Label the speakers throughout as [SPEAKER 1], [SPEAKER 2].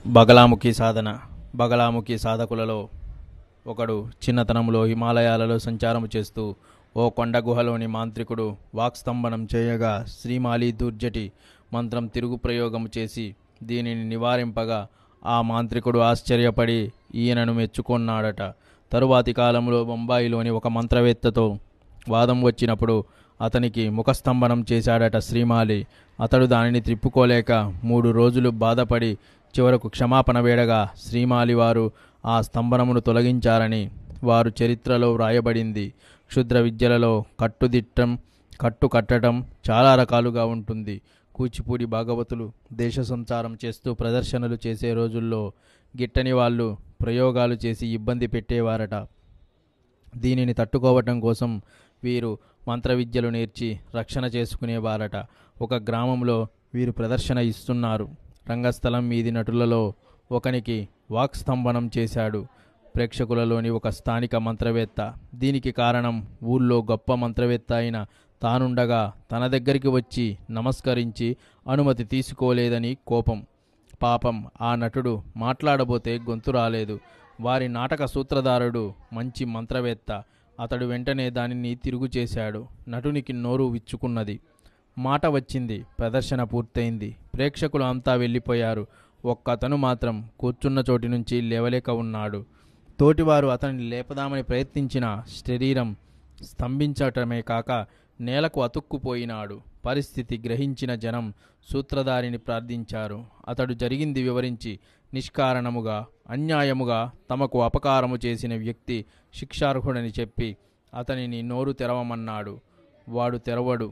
[SPEAKER 1] బగలాముఖి సాధన బగలాముఖి సాధకులలో ఒకడు చిన్నతనంలో హిమాలయాలలో సంచారము చేస్తూ ఓ కొండ గుహలోని మాంత్రికుడు వాక్స్తంభనం చేయగా శ్రీమాలి దూర్జటి మంత్రం తిరుగు ప్రయోగము చేసి దీనిని నివారింపగా ఆ మాంత్రికుడు ఆశ్చర్యపడి ఈయనను మెచ్చుకొన్నాడట తరువాతి కాలంలో బొంబాయిలోని ఒక మంత్రవేత్తతో వాదం వచ్చినప్పుడు అతనికి ముఖస్తంభనం చేశాడట శ్రీమాలి అతడు దానిని త్రిప్పుకోలేక మూడు రోజులు బాధపడి చివరకు క్షమాపణ వేడగా శ్రీమాలి వారు ఆ స్తంభనమును తొలగించారని వారు చరిత్రలో వ్రాయబడింది క్షుద్ర విద్యలలో కట్టుదిట్టం కట్టు కట్టడం చాలా రకాలుగా ఉంటుంది కూచిపూడి భాగవతులు దేశ సంచారం చేస్తూ ప్రదర్శనలు చేసే రోజుల్లో గిట్టని వాళ్ళు ప్రయోగాలు చేసి ఇబ్బంది పెట్టేవారట దీనిని తట్టుకోవటం కోసం వీరు మంత్ర విద్యలు నేర్చి రక్షణ చేసుకునేవారట ఒక గ్రామంలో వీరు ప్రదర్శన ఇస్తున్నారు రంగస్థలం మీది నటులలో ఒకనికి వాక్స్తంభనం చేశాడు ప్రేక్షకులలోని ఒక స్థానిక మంత్రవేత్త దీనికి కారణం ఊళ్ళో గొప్ప మంత్రవేత్త అయిన తానుండగా తన దగ్గరికి వచ్చి నమస్కరించి అనుమతి తీసుకోలేదని కోపం పాపం ఆ నటుడు మాట్లాడబోతే గొంతు రాలేదు వారి నాటక సూత్రధారుడు మంచి మంత్రవేత్త అతడు వెంటనే దానిని తిరుగు చేశాడు నటునికి నోరు విచ్చుకున్నది మాట వచ్చింది ప్రదర్శన పూర్తయింది ప్రేక్షకులు అంతా వెళ్ళిపోయారు ఒక్కతను మాత్రం కూర్చున్న చోటి నుంచి లేవలేక ఉన్నాడు తోటివారు అతన్ని లేపదామని ప్రయత్నించిన శరీరం స్తంభించటమే కాక నేలకు అతుక్కుపోయినాడు పరిస్థితి గ్రహించిన జనం సూత్రధారిని ప్రార్థించారు అతడు జరిగింది వివరించి నిష్కారణముగా అన్యాయముగా తమకు అపకారము చేసిన వ్యక్తి శిక్షార్హుడని చెప్పి అతనిని నోరు తెరవమన్నాడు వాడు తెరవడు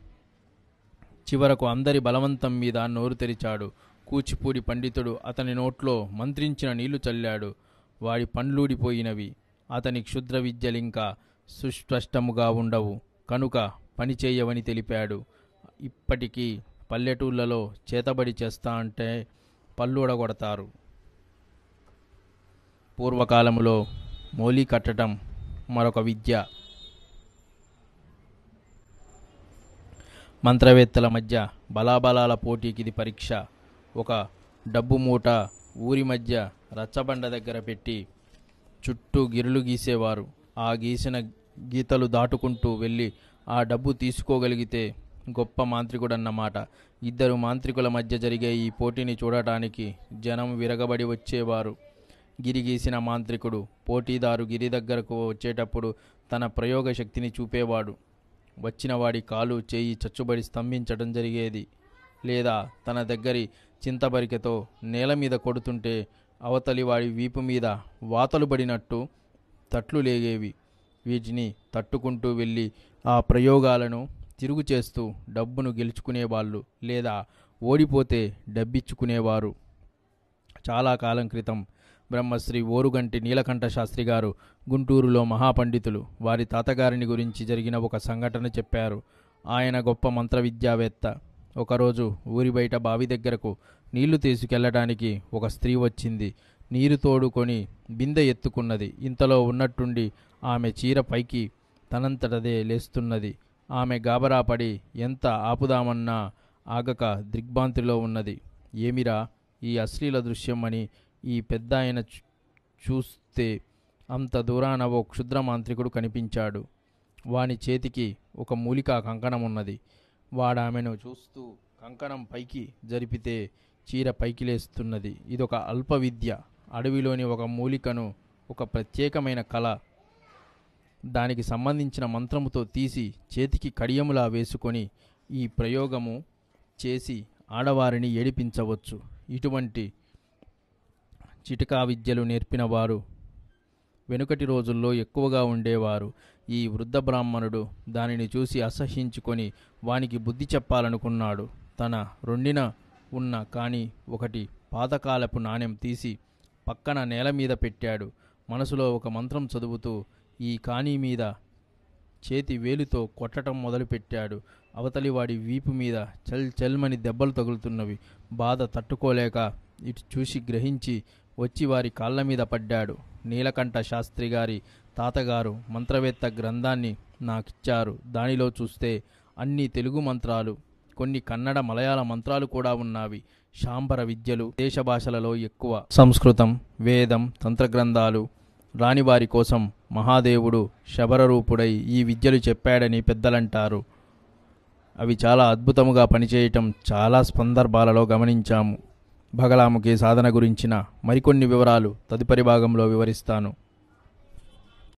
[SPEAKER 1] చివరకు అందరి బలవంతం మీద నోరు తెరిచాడు కూచిపూడి పండితుడు అతని నోట్లో మంత్రించిన నీళ్లు చల్లాడు వాడి పండ్లూడిపోయినవి అతని క్షుద్ర విద్యలింకా సుస్పష్టముగా ఉండవు కనుక పని చేయవని తెలిపాడు ఇప్పటికీ పల్లెటూళ్ళలో చేతబడి చేస్తా అంటే పళ్ళుడగొడతారు పూర్వకాలములో మోలీ కట్టడం మరొక విద్య మంత్రవేత్తల మధ్య బలాబలాల పోటీకి ఇది పరీక్ష ఒక డబ్బు మూట ఊరి మధ్య రచ్చబండ దగ్గర పెట్టి చుట్టూ గిరులు గీసేవారు ఆ గీసిన గీతలు దాటుకుంటూ వెళ్ళి ఆ డబ్బు తీసుకోగలిగితే గొప్ప మాంత్రికుడన్నమాట ఇద్దరు మాంత్రికుల మధ్య జరిగే ఈ పోటీని చూడటానికి జనం విరగబడి వచ్చేవారు గిరి గీసిన మాంత్రికుడు పోటీదారు గిరి దగ్గరకు వచ్చేటప్పుడు తన ప్రయోగ శక్తిని చూపేవాడు వచ్చిన వాడి కాలు చేయి చచ్చుబడి స్తంభించడం జరిగేది లేదా తన దగ్గరి చింతబరికెతో నేల మీద కొడుతుంటే అవతలి వాడి వీపు మీద వాతలు పడినట్టు తట్లు లేగేవి వీటిని తట్టుకుంటూ వెళ్ళి ఆ ప్రయోగాలను తిరుగు చేస్తూ డబ్బును గెలుచుకునేవాళ్ళు లేదా ఓడిపోతే డబ్బిచ్చుకునేవారు చాలా కాలం క్రితం బ్రహ్మశ్రీ ఓరుగంటి నీలకంఠ శాస్త్రి గారు గుంటూరులో మహాపండితులు వారి తాతగారిని గురించి జరిగిన ఒక సంఘటన చెప్పారు ఆయన గొప్ప మంత్ర విద్యావేత్త ఒకరోజు ఊరి బయట బావి దగ్గరకు నీళ్లు తీసుకెళ్లడానికి ఒక స్త్రీ వచ్చింది నీరు తోడుకొని బిందె ఎత్తుకున్నది ఇంతలో ఉన్నట్టుండి ఆమె చీర పైకి తనంతటదే లేస్తున్నది ఆమె గాబరాపడి ఎంత ఆపుదామన్నా ఆగక దిగ్భ్రాంతిలో ఉన్నది ఏమిరా ఈ అశ్లీల దృశ్యం అని ఈ పెద్ద ఆయన చూ- చూస్తే అంత దూరాన ఓ క్షుద్ర మాంత్రికుడు కనిపించాడు వాని చేతికి ఒక మూలికా కంకణం ఉన్నది వాడామెను చూస్తూ కంకణం పైకి జరిపితే చీర పైకి లేస్తున్నది ఇదొక అల్ప విద్య అడవిలోని ఒక మూలికను ఒక ప్రత్యేకమైన కళ దానికి సంబంధించిన మంత్రముతో తీసి చేతికి కడియములా వేసుకొని ఈ ప్రయోగము చేసి ఆడవారిని ఏడిపించవచ్చు ఇటువంటి చిటికా విద్యలు నేర్పిన వారు వెనుకటి రోజుల్లో ఎక్కువగా ఉండేవారు ఈ వృద్ధ బ్రాహ్మణుడు దానిని చూసి అసహ్యించుకొని వానికి బుద్ధి చెప్పాలనుకున్నాడు తన రొండిన ఉన్న కాని ఒకటి పాతకాలపు నాణెం తీసి పక్కన నేల మీద పెట్టాడు మనసులో ఒక మంత్రం చదువుతూ ఈ కాని మీద చేతి వేలుతో కొట్టడం మొదలుపెట్టాడు అవతలి వాడి వీపు మీద చల్ చల్మని దెబ్బలు తగులుతున్నవి బాధ తట్టుకోలేక ఇటు చూసి గ్రహించి వచ్చి వారి కాళ్ళ మీద పడ్డాడు నీలకంఠ శాస్త్రి గారి తాతగారు మంత్రవేత్త గ్రంథాన్ని నాకిచ్చారు దానిలో చూస్తే అన్ని తెలుగు మంత్రాలు కొన్ని కన్నడ మలయాళ మంత్రాలు కూడా ఉన్నవి శాంబర విద్యలు దేశ భాషలలో ఎక్కువ సంస్కృతం వేదం తంత్రగ్రంథాలు రానివారి కోసం మహాదేవుడు శబరరూపుడై ఈ విద్యలు చెప్పాడని పెద్దలంటారు అవి చాలా అద్భుతముగా పనిచేయటం చాలా సందర్భాలలో గమనించాము బగలాముఖి సాధన గురించిన మరికొన్ని వివరాలు తదుపరి భాగంలో వివరిస్తాను